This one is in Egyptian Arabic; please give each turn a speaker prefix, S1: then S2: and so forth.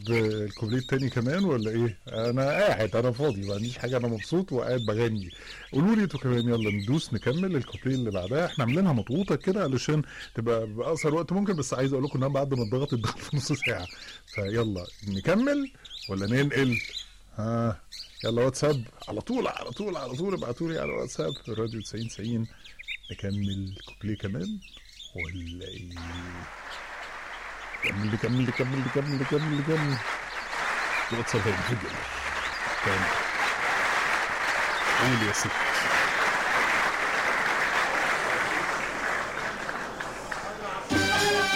S1: الكوبليه التاني كمان ولا ايه انا قاعد انا فاضي ما عنديش حاجه انا مبسوط وقاعد بغني قولوا لي انتوا كمان يلا ندوس نكمل الكوبليه اللي بعدها احنا عاملينها مضغوطه كده علشان تبقى باقصر وقت ممكن بس عايز اقول لكم انها بعد ما اتضغط اتضغط في نص ساعه فيلا نكمل ولا ننقل ها يلا واتساب على طول على طول على طول ابعتوا لي على واتساب الراديو 90 90 نكمل كوبليه كمان ولا ايه كمل كمل كمل كمل كمل كمل الواتساب هينفجر كمل قول يا ستي